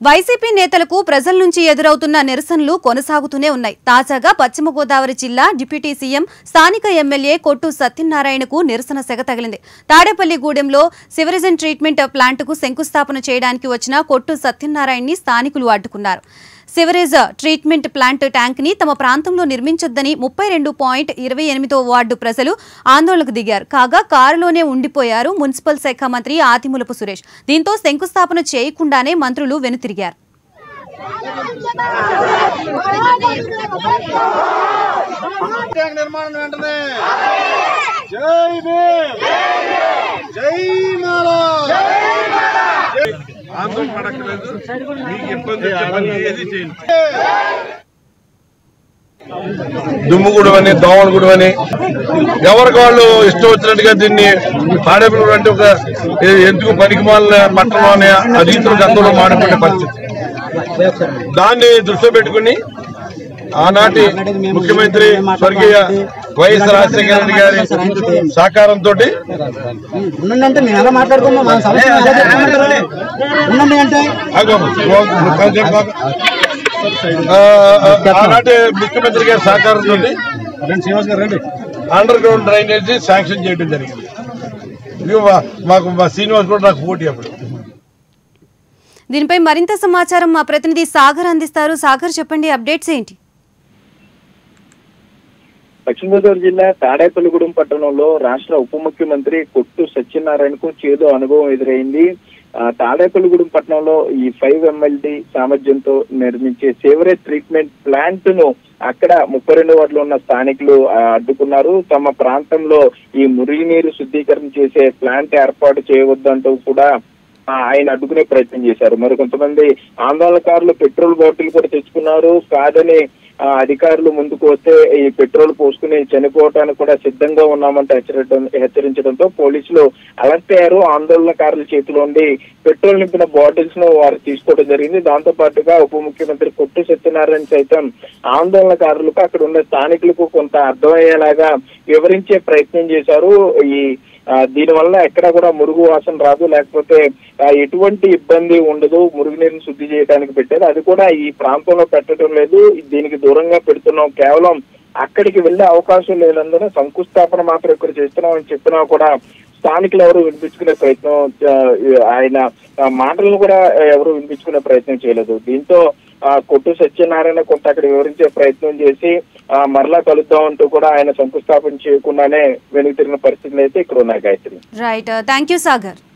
YCP నేతలకు ప్రజల నుంచి ఎదురవుతున్న నిరసనలు కొనసాగుతూనే ఉన్నాయి తాజాగా పశ్చిమ గోదావరి జిల్లా డిప్యూటీ సీఎం స్థానిక ఎమ్మెల్యే కొట్టు సత్యనారాయణకు నిరసన సెగ తగిలింది తాడేపల్లిగూడెంలో సివరిజన్ ట్రీట్మెంట్ ప్లాంట్కు శంకుస్థాపన చేయడానికి వచ్చిన కొట్టు సత్యనారాయణని స్థానికులు అడ్డుకున్నారు సివరేజ్ ట్రీట్మెంట్ ప్లాంట్ ట్యాంక్ ని తమ ప్రాంతంలో నిర్మించొద్దని ముప్పై రెండు పాయింట్ ఇరవై ఎనిమిదో వార్డు ప్రజలు ఆందోళనకు దిగారు కాగా కారులోనే ఉండిపోయారు మున్సిపల్ శాఖ మంత్రి ఆదిమూలపు సురేష్ దీంతో శంకుస్థాపన చేయకుండానే మంత్రులు వెనుతిరిగారు ట్యాంక్ నిర్మాణం వెంటనే జై భీమ్ జై మాలా ఆందోళన పడక్కలేదు మీకు ఇబ్బంది వచ్చే పని ఏది చేయండి దుమ్ముగూడు అని దోమలగూడు అని ఎవరికి వాళ్ళు ఇష్టం వచ్చినట్టుగా దీన్ని పాడేపులు అంటే ఒక ఏ- ఎందుకు పనికిమాలిన పట్టణం అనే అధీతులు గతంలో మాడిపోయే పరిస్థితి దాన్ని దృష్టిలో పెట్టుకుని ఆనాటి ముఖ్యమంత్రి స్వర్గీయ వైఎస్ రాజశేఖర రెడ్డి గారి సహకారంతో ఉండండి అంటే మేము ఎలా మాట్లాడుకున్నాం మన సమస్య ఎలా చెప్పుకుంటారు? ఉండండి అంటే ఆనాటి ముఖ్యమంత్రి గారి సహకారంతో శ్రీనివాస్ గారు రండి అండర్ గ్రౌండ్ డ్రైనేజీ శాంక్షన్ చేయడం జరిగింది ఇదిగో మా- మాకు మా శ్రీనివాస్ కూడా నాకు పోటీ అప్పుడు దీనిపై మరింత సమాచారం మా ప్రతినిధి సాగర్ అందిస్తారు సాగర్ చెప్పండి అప్డేట్స్ ఏంటి పశ్చిమ గోదావరి జిల్లా తాడేపల్లిగూడెం పట్టణంలో రాష్ట్ర ఉప ముఖ్యమంత్రి కొట్టు సత్యనారాయణకు చేదు అనుభవం ఎదురైంది ఆ, తాడేపల్లిగూడెం పట్టణంలో ఈ ఫైవ్ ఎంఎల్డి సామర్థ్యంతో నిర్మించే సేవరేజ్ ట్రీట్మెంట్ ప్లాంట్ ను అక్కడ ముప్పై రెండు వార్డులో ఉన్న స్థానికులు ఆ, అడ్డుకున్నారు తమ ప్రాంతంలో ఈ మురుగునీరు శుద్ధీకరణ చేసే ప్లాంట్ ఏర్పాటు చేయవద్దంటూ కూడా ఆ, ఆయన అడ్డుకునే ప్రయత్నం చేశారు మరి కొంతమంది ఆందోళనకారులు పెట్రోల్ బాటిల్ కూడా తెచ్చుకున్నారు కాదని ఆ, అధికారులు ముందుకు వస్తే ఈ పెట్రోల్ పోసుకుని చనిపోవటానికి కూడా సిద్ధంగా ఉన్నామంటే హెచ్చరించడం హెచ్చరించడంతో పోలీసులు అలర్ట్ అయ్యారు ఆందోళనకారుల చేతిలో ఉండి పెట్రోల్ నింపిన బాటిల్స్ ను వారు తీసుకోవడం జరిగింది దాంతో పాటుగా ఉప ముఖ్యమంత్రి కొట్టు సత్యనారాయణ సైతం ఆందోళనకారులకు అక్కడ ఉన్న స్థానికులకు కొంత అర్థమయ్యేలాగా వివరించే ప్రయత్నం చేశారు ఈ ఆ, దీనివల్ల ఎక్కడ కూడా మురుగు వాసన రాదు లేకపోతే ఆ, ఎటువంటి ఇబ్బంది ఉండదు మురుగునీరుని శుద్ధి చేయడానికి పెట్టారు అది కూడా ఈ ప్రాంతంలో పెట్టడం లేదు దీనికి దూరంగా పెడుతున్నాం కేవలం అక్కడికి వెళ్లే అవకాశం లేనందున శంకుస్థాపన మాత్రం ఇక్కడ చేస్తున్నాం అని చెప్పినా కూడా స్థానికులు ఎవరు వినిపించుకునే ప్రయత్నం ఆ, ఆయన ఆ, మాటలను కూడా ఎవరు వినిపించుకునే ప్రయత్నం చేయలేదు దీంతో ఆ, కొట్టు సత్యనారాయణ కొంత అక్కడ వివరించే ప్రయత్నం చేసి ఆ, మరలా కలుద్దాం అంటూ కూడా ఆయన శంకుస్థాపన చేయకుండానే వెనుక తిరిగిన పరిస్థితులు అయితే ఇక్కడ ఉన్నాయి Gayatri right thank you Sagar